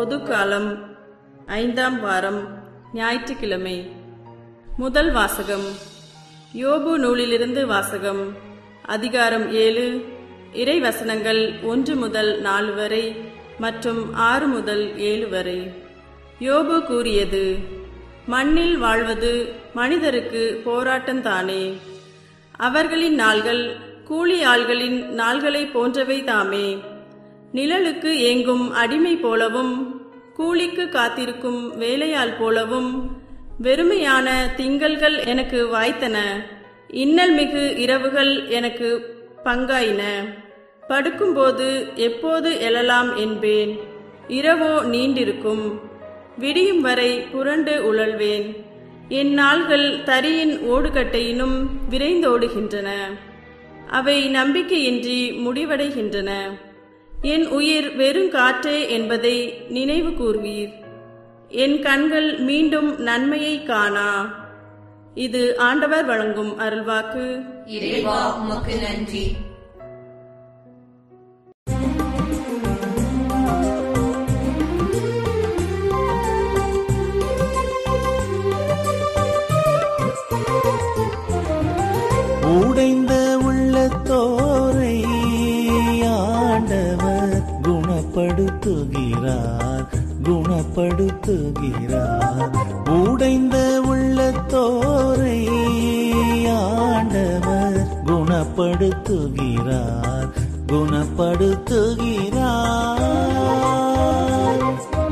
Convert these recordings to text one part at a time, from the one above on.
பொதுக்காலம் ஐந்தாம் வாரம் ஞாயிற்றுக்கிழமை முதல் வாசகம் யோபு நூலிலிருந்து வாசகம் அதிகாரம் ஏழு இறை வசனங்கள் ஒன்று முதல் நாலு வரை மற்றும் ஆறு முதல் ஏழு வரை யோபு கூறியது மண்ணில் வாழ்வது மனிதருக்கு போராட்டம்தானே அவர்களின் நாள்கள் கூலி ஆள்களின் நாள்களை போன்றவை தாமே நிழலுக்கு ஏங்கும் அடிமை போலவும் கூலிக்கு காத்திருக்கும் வேலையாள் போலவும் வெறுமையான திங்கள்கள் எனக்கு வாய்த்தன இன்னல் மிகு இரவுகள் எனக்கு பங்காயின படுக்கும்போது எப்போது எழலாம் என்பேன் இரவோ நீண்டிருக்கும் விடியும் வரை புரண்டு உழல்வேன் என் நாள்கள் தரியின் ஓடுகட்டையினும் விரைந்தோடுகின்றன அவை நம்பிக்கையின்றி முடிவடைகின்றன என் உயிர் வெறும் காற்றே என்பதை நினைவு கூர்வீர் என் கண்கள் மீண்டும் நன்மையை காணா இது ஆண்டவர் வழங்கும் அருள்வாக்கு இறைவா உமக்கு நன்றி உடைந்த உள்ளத்தோரை ஆண்டவர் குணப்படுத்துகிறார் குணப்படுத்துகிறார் உடைந்த உள்ளத்தோரை ஆண்டவர் குணப்படுத்துகிறார் குணப்படுத்துகிறார்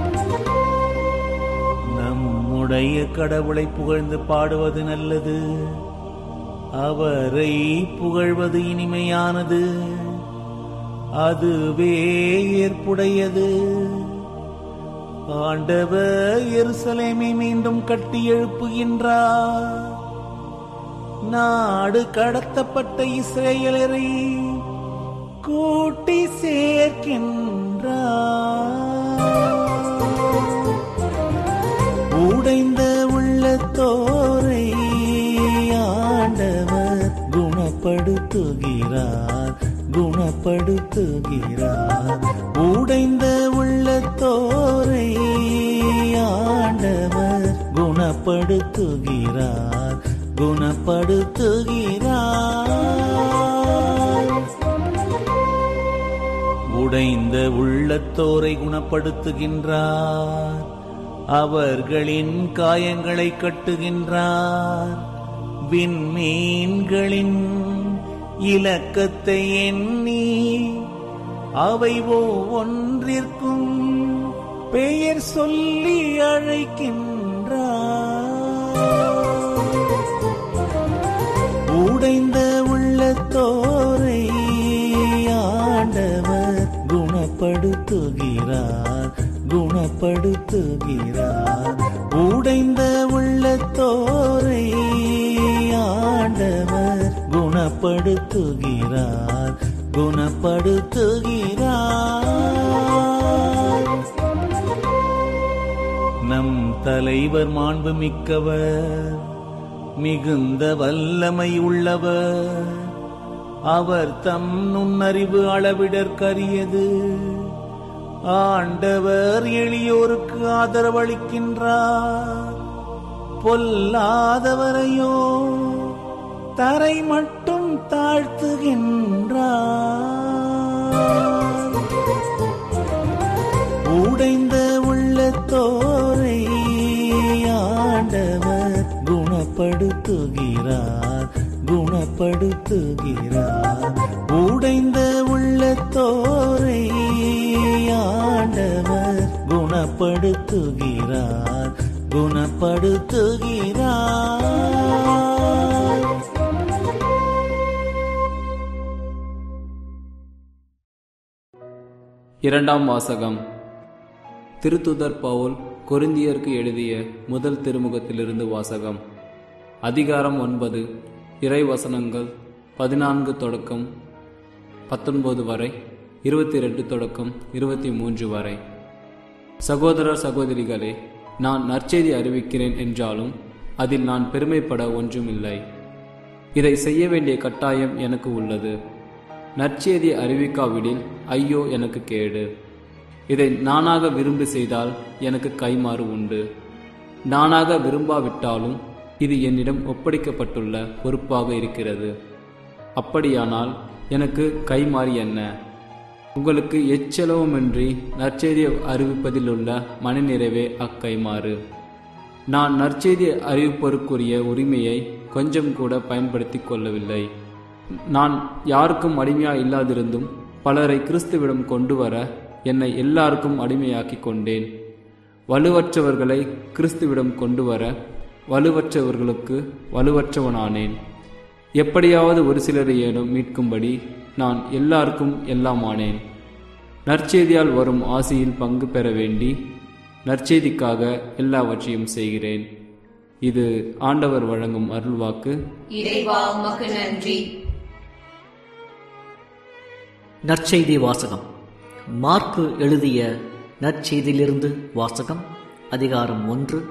நம்முடைய கடவுளை புகழ்ந்து பாடுவது நல்லது அவரை புகழ்வது இனிமையானது அதுவே ஏற்புடையது ஆண்டவர் எருசலேமை மீண்டும் கட்டி எழுப்புகின்றார் நாடு கடத்தப்பட்ட இஸ்ரேலரை கூட்டி சேர்க்கின்றார் உடைந்த உள்ளத்தோரை ஆண்டவர் குணப்படுத்துகிறார் குணப்படுத்துகிறார் உடைந்த உள்ளத்தோரை ஆண்டவர் குணப்படுத்துகிறார் குணப்படுத்துகிறார் உடைந்த உள்ளத்தோரை குணப்படுத்துகின்றார் அவர்களின் காயங்களை கட்டுகின்றார் விண்மீன்களின் இலக்கத்தை எண்ணி அவை ஒவ்வொன்றிற்கும் பெயர் சொல்லி அழைக்கின்றார் உடைந்த உள்ளத்தோரை ஆண்டவர் குணப்படுத்துகிறார் குணப்படுத்துகிறார் உடைந்த உள்ளத்தோரை ஆண்டவர் குணப்படுத்துகிறார் குணப்படுத்துகிறார் நம் தலைவர் மாண்பு மிக்கவர் மிகுந்த வல்லமை உள்ளவர் அவர் தம் நுண்ணறிவு அளவிடற்கரியது ஆண்டவர் எளியோருக்கு ஆதரவளிக்கின்றார் பொல்லாதவரையோ தரை மட்டும் தாழ்த்துகின்றார் உடைந்த உள்ளத்தோரை ஆண்டவர் குணப்படுத்துகிறார் குணப்படுத்துகிறார் உடைந்த உள்ளத்தோரை ஆண்டவர் குணப்படுத்துகிறார் குணப்படுத்துகிறார் இரண்டாம் வாசகம் திருத்துதர் பவுல் கொரிந்தியருக்கு எழுதிய முதல் திருமுகத்திலிருந்து வாசகம் அதிகாரம் ஒன்பது இறை வசனங்கள் பதினான்கு தொடக்கம் பத்தொன்பது வரை இருபத்தி ரெண்டு தொடக்கம் இருபத்தி மூன்று வரை சகோதரர் சகோதரிகளே நான் நற்செய்தி அறிவிக்கிறேன் என்றாலும் அதில் நான் பெருமைப்பட ஒன்றுமில்லை இதை செய்ய வேண்டிய கட்டாயம் எனக்கு உள்ளது நற்செய்தி அறிவிக்காவிடில் ஐயோ எனக்கு கேடு இதை நானாக விரும்பி செய்தால் எனக்கு கைமாறு உண்டு நானாக விரும்பாவிட்டாலும் இது என்னிடம் ஒப்படைக்கப்பட்டுள்ள பொறுப்பாக இருக்கிறது அப்படியானால் எனக்கு கைமாறி என்ன உங்களுக்கு எச்செலவுமின்றி நற்செய்தி அறிவிப்பதிலுள்ள மனநிறைவே அக்கைமாறு நான் நற்செய்தி அறிவிப்பதற்குரிய உரிமையை கொஞ்சம் கூட பயன்படுத்திக் கொள்ளவில்லை நான் யாருக்கும் அடிமையா இல்லாதிருந்தும் பலரை கிறிஸ்துவிடம் கொண்டு வர என்னை எல்லாருக்கும் அடிமையாக்கி கொண்டேன் வலுவற்றவர்களை கிறிஸ்துவிடம் கொண்டு வர வலுவற்றவர்களுக்கு வலுவற்றவனானேன் எப்படியாவது ஒரு சிலரை ஏனும் மீட்கும்படி நான் எல்லாருக்கும் எல்லாமானேன் நற்செய்தியால் வரும் ஆசியில் பங்கு பெற வேண்டி நற்செய்திக்காக எல்லாவற்றையும் செய்கிறேன் இது ஆண்டவர் வழங்கும் அருள்வாக்கு இறைவா உமக்கு நன்றி நற்செய்தி வாசகம் மார்க்கு எழுதிய நற்செய்தியிலிருந்து வாசகம் அதிகாரம் ஒன்று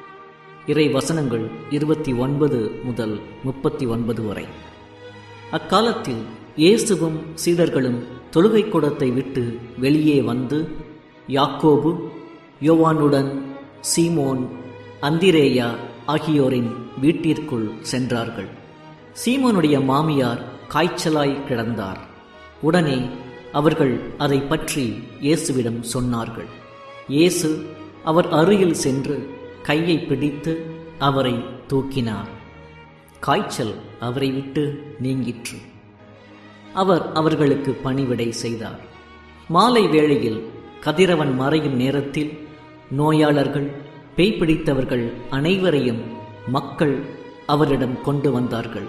இறை வசனங்கள் இருபத்தி ஒன்பது முதல் முப்பத்தி ஒன்பது வரை அக்காலத்தில் இயேசுவும் சீடர்களும் தொழுகை கூடத்தை விட்டு வெளியே வந்து யாக்கோபு யோவானுடன் சீமோன் அந்திரேயா ஆகியோரின் வீட்டிற்குள் சென்றார்கள் சீமோனுடைய மாமியார் காய்ச்சலாய் கிடந்தார் உடனே அவர்கள் அதை பற்றி இயேசுவிடம் சொன்னார்கள் இயேசு அவர் அருகில் சென்று கையை பிடித்து அவரை தூக்கினார் காய்ச்சல் அவரை விட்டு நீங்கிற்று அவர் அவர்களுக்கு பணிவிடை செய்தார் மாலை வேளையில் கதிரவன் மறையும் நேரத்தில் நோயாளர்கள் பேய் பிடித்தவர்கள் அனைவரையும் மக்கள் அவரிடம் கொண்டு வந்தார்கள்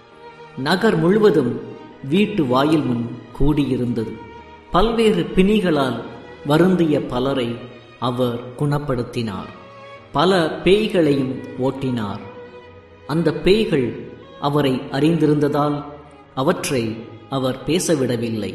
நகர் முழுவதும் வீட்டு வாயில் முன் கூடியிருந்தது பல்வேறு பிணிகளால் வருந்திய பலரை அவர் குணப்படுத்தினார் பல பேய்களையும் ஓட்டினார் அந்த பேய்கள் அவரை அறிந்திருந்ததால் அவற்றை அவர் பேசவிடவில்லை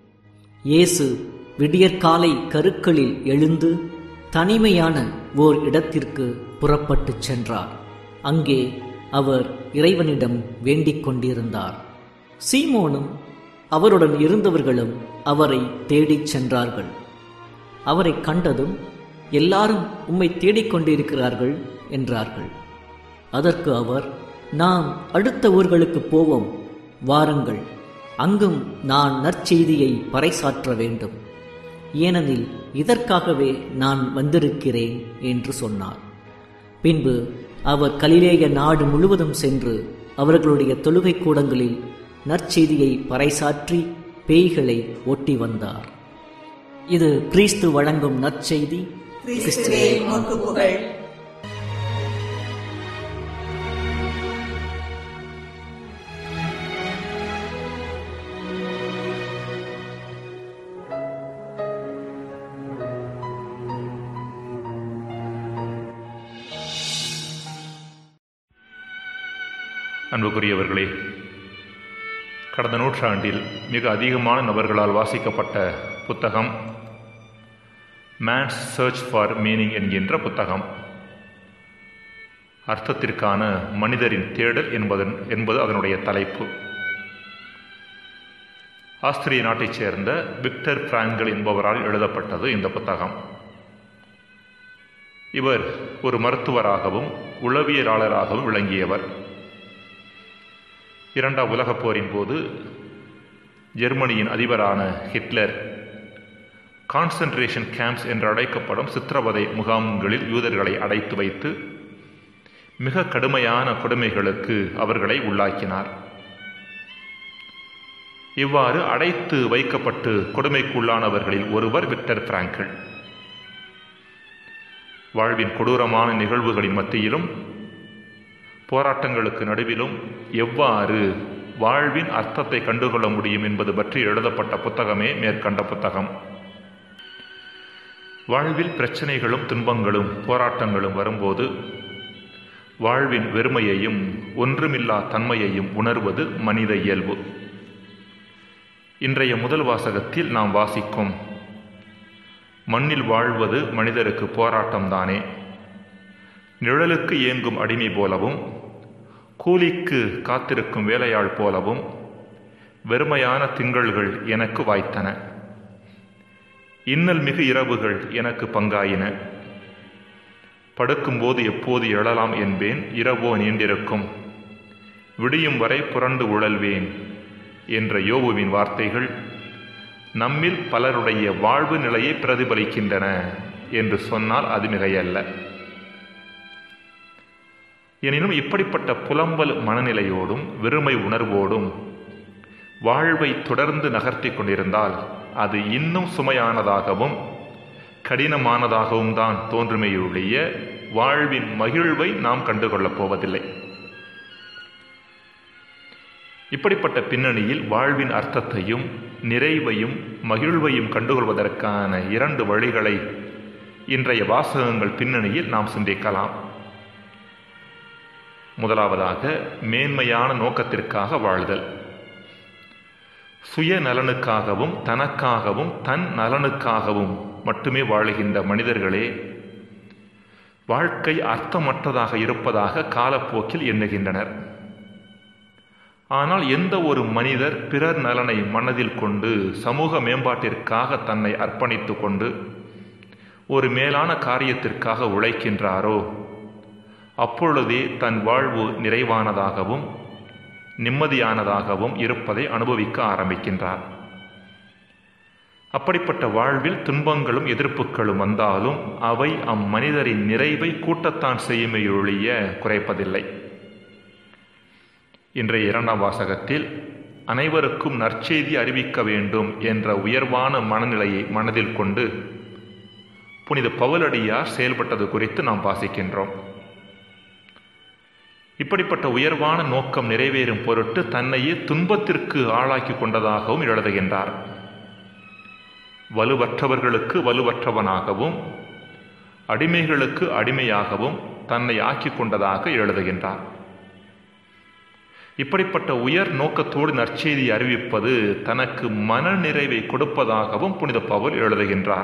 இயேசு விடியற்காலை கருக்களில் எழுந்து தனிமையான ஓர் இடத்திற்கு புறப்பட்டுச் சென்றார் அங்கே அவர் இறைவனிடம் வேண்டிக் கொண்டிருந்தார் சீமோனும் அவருடன் இருந்தவர்களும் அவரை தேடிச் சென்றார்கள் அவரை கண்டதும் எல்லாரும் உம்மை தேடிக் கொண்டிருக்கிறார்கள் என்றார்கள் அதற்கு அவர் நாம் அடுத்த ஊர்களுக்கு போவோம் வாருங்கள் அங்கும் நான் நற்செய்தியை பறைசாற்ற வேண்டும் ஏனெனில் இதற்காகவே நான் வந்திருக்கிறேன் என்று சொன்னார் பின்பு அவர் கலிலேய நாடு முழுவதும் சென்று அவர்களுடைய தொழுகை கூடங்களில் நற்செய்தியை பறைசாற்றி பேய்களை ஒட்டி வந்தார் இது கிறிஸ்து வழங்கும் நற்செய்தி கிறிஸ்துவே உமக்கு புகழ் அன்புக்குரியவர்களே கடந்த நூற்றாண்டில் மிக அதிகமான நபர்களால் வாசிக்கப்பட்ட புத்தகம் மேன்ஸ் சர்ச் ஃபார் மீனிங் என்கின்ற புத்தகம் அர்த்தத்திற்கான மனிதரின் தேடல் என்பதன் என்பது அதனுடைய தலைப்பு ஆஸ்திரிய நாட்டைச் சேர்ந்த விக்டர் பிராங்கல் என்பவரால் எழுதப்பட்டது இந்த புத்தகம் இவர் ஒரு மருத்துவராகவும் உளவியலாளராகவும் விளங்கியவர் இரண்டாம் உலகப் போரின் போது ஜெர்மனியின் அதிபரான ஹிட்லர் கான்சன்ட்ரேஷன் கேம்ப்ஸ் என்று அழைக்கப்படும் சித்திரவதை முகாம்களில் யூதர்களை அடைத்து வைத்து மிக கடுமையான கொடுமைகளுக்கு அவர்களை உள்ளாக்கினார் இவ்வாறு அடைத்து வைக்கப்பட்டு கொடுமைக்குள்ளானவர்களில் ஒருவர் விக்டர் பிராங்கல் வாழ்வின் கொடூரமான நிகழ்வுகளின் மத்தியிலும் போராட்டங்களுக்கு நடுவிலும் எவ்வாறு வாழ்வின் அர்த்தத்தை கண்டுகொள்ள முடியும் என்பது பற்றி எழுதப்பட்ட புத்தகமே மேற்கண்ட புத்தகம் வாழ்வில் பிரச்சனைகளும் துன்பங்களும் போராட்டங்களும் வரும்போது வாழ்வின் வெறுமையையும் ஒன்றுமில்லா தன்மையையும் உணர்வது மனித இயல்பு இன்றைய முதல் வாசகத்தில் நாம் வாசிக்கும் மண்ணில் வாழ்வது மனிதருக்கு போராட்டம்தானே நிழலுக்கு ஏங்கும் அடிமை போலவும் கூலிக்கு காத்திருக்கும் வேலையாள் போலவும் வெறுமையான திங்கள்கள் எனக்கு வாய்த்தன இன்னல் மிகு இரவுகள் எனக்கு பங்காயின படுக்கும்போது எப்போது எழலாம் என்பேன் இரவோ நீண்டிருக்கும் விடியும் வரை புரண்டு உழல்வேன் என்ற யோபுவின் வார்த்தைகள் நம்மில் பலருடைய வாழ்வு நிலையை பிரதிபலிக்கின்றன என்று சொன்னால் அது மிகையல்ல எனினும் இப்படிப்பட்ட புலம்பல் மனநிலையோடும் வெறுமை உணர்வோடும் வாழ்வை தொடர்ந்து நகர்த்தி கொண்டிருந்தால் அது இன்னும் சுமையானதாகவும் கடினமானதாகவும் தான் தோன்றுமையொழிய வாழ்வின் மகிழ்வை நாம் கண்டுகொள்ளப் போவதில்லை இப்படிப்பட்ட பின்னணியில் வாழ்வின் அர்த்தத்தையும் நிறைவையும் மகிழ்வையும் கண்டுகொள்வதற்கான இரண்டு வழிகளை இன்றைய வாசகங்கள் பின்னணியில் நாம் சிந்திக்கலாம் முதலாவதாக மேன்மையான நோக்கத்திற்காக வாழ்தல் சுய நலனுக்காகவும் தனக்காகவும் தன் நலனுக்காகவும் மட்டுமே வாழுகின்ற மனிதர்களே வாழ்க்கை அர்த்தமற்றதாக இருப்பதாக காலப்போக்கில் எண்ணுகின்றனர் ஆனால் எந்த ஒரு மனிதர் பிறர் நலனை மனதில் கொண்டு சமூக மேம்பாட்டிற்காக தன்னை அர்ப்பணித்து கொண்டு ஒரு மேலான காரியத்திற்காக உழைக்கின்றாரோ அப்பொழுதே தன் வாழ்வு நிறைவானதாகவும் நிம்மதியானதாகவும் இருப்பதை அனுபவிக்க ஆரம்பிக்கின்றார் அப்படிப்பட்ட வாழ்வில் துன்பங்களும் எதிர்ப்புகளும் வந்தாலும் அவை அம்மனிதரின் நிறைவை கூட்டத்தான் செய்யுமையொழிய குறைப்பதில்லை இன்றைய இரண்டாம் வாசகத்தில் அனைவருக்கும் நற்செய்தி அறிவிக்க வேண்டும் என்ற உயர்வான மனநிலையை மனதில் கொண்டு புனித பவுலடியார் செயல்பட்டது குறித்து நாம் வாசிக்கின்றோம் இப்படிப்பட்ட உயர்வான நோக்கம் நிறைவேறும் பொருட்டு தன்னையே துன்பத்திற்கு ஆளாக்கி கொண்டதாகவும் எழுதுகின்றார் வலுவற்றவர்களுக்கு வலுவற்றவனாகவும் அடிமைகளுக்கு அடிமையாகவும் தன்னை ஆக்கிக் கொண்டதாக எழுதுகின்றார் இப்படிப்பட்ட உயர் நோக்கத்தோடு நற்செய்தி அறிவிப்பது தனக்கு மன நிறைவை கொடுப்பதாகவும் புனித பவுல் எழுதுகின்றார்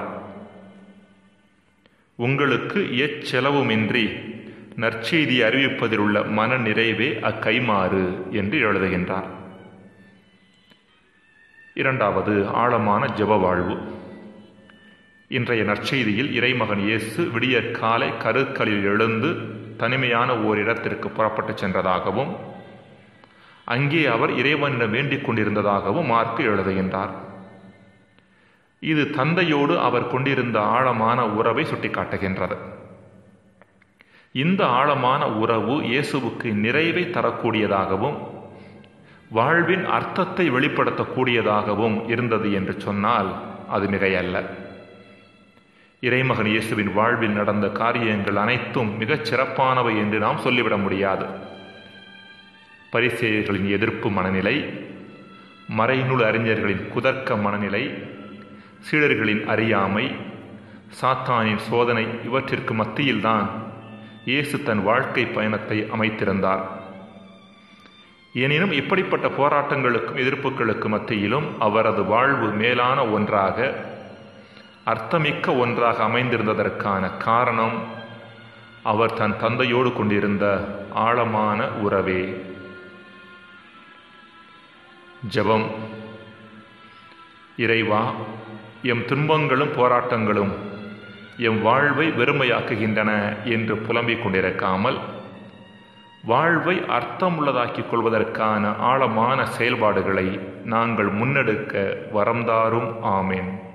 உங்களுக்கு எச்செலவுமின்றி நற்செய்தி அறிவிப்பதில் உள்ள மன நிறைவே அக்கைமாறு என்று எழுதுகின்றார் இரண்டாவது ஆழமான ஜெப வாழ்வு இன்றைய நற்செய்தியில் இறைமகன் இயேசு விடியற் காலை கருக்களில் எழுந்து தனிமையான ஓரிடத்திற்கு புறப்பட்டு சென்றதாகவும் அங்கே அவர் இறைவனிடம் வேண்டிக் கொண்டிருந்ததாகவும் மார்க்கு எழுதுகின்றார் இது தந்தையோடு அவர் கொண்டிருந்த ஆழமான உறவை சுட்டிக்காட்டுகின்றது இந்த ஆழமான உறவு இயேசுவுக்கு நிறைவை தரக்கூடியதாகவும் வாழ்வின் அர்த்தத்தை வெளிப்படுத்தக்கூடியதாகவும் இருந்தது என்று சொன்னால் அது மிகையல்ல இறைமகன் இயேசுவின் வாழ்வில் நடந்த காரியங்கள் அனைத்தும் மிகச் சிறப்பானவை என்று நாம் சொல்லிவிட முடியாது பரிசேயர்களின் எதிர்ப்பு மனநிலை மறைநூல் அறிஞர்களின் குதர்க்க மனநிலை சீடர்களின் அறியாமை சாத்தானின் சோதனை இவற்றிற்கு மத்தியில்தான் இயேசு தன் வாழ்க்கை பயணத்தை அமைத்திருந்தார் எனினும் இப்படிப்பட்ட போராட்டங்களுக்கும் எதிர்ப்புகளுக்கு மத்தியிலும் அவரது வாழ்வு மேலான ஒன்றாக அர்த்தமிக்க ஒன்றாக அமைந்திருந்ததற்கான காரணம் அவர் தன் தந்தையோடு கொண்டிருந்த ஆழமான உறவே ஜெபம் இறைவா எம் துன்பங்களும் போராட்டங்களும் எம் வாழ்வை வெறுமையாக்குகின்றன என்று புலம்பிக் கொண்டிருக்காமல் வாழ்வை அர்த்தமுள்ளதாக்கிக் கொள்வதற்கான ஆழமான செயல்பாடுகளை நாங்கள் முன்னெடுக்க வரம்தாரும் ஆமேன்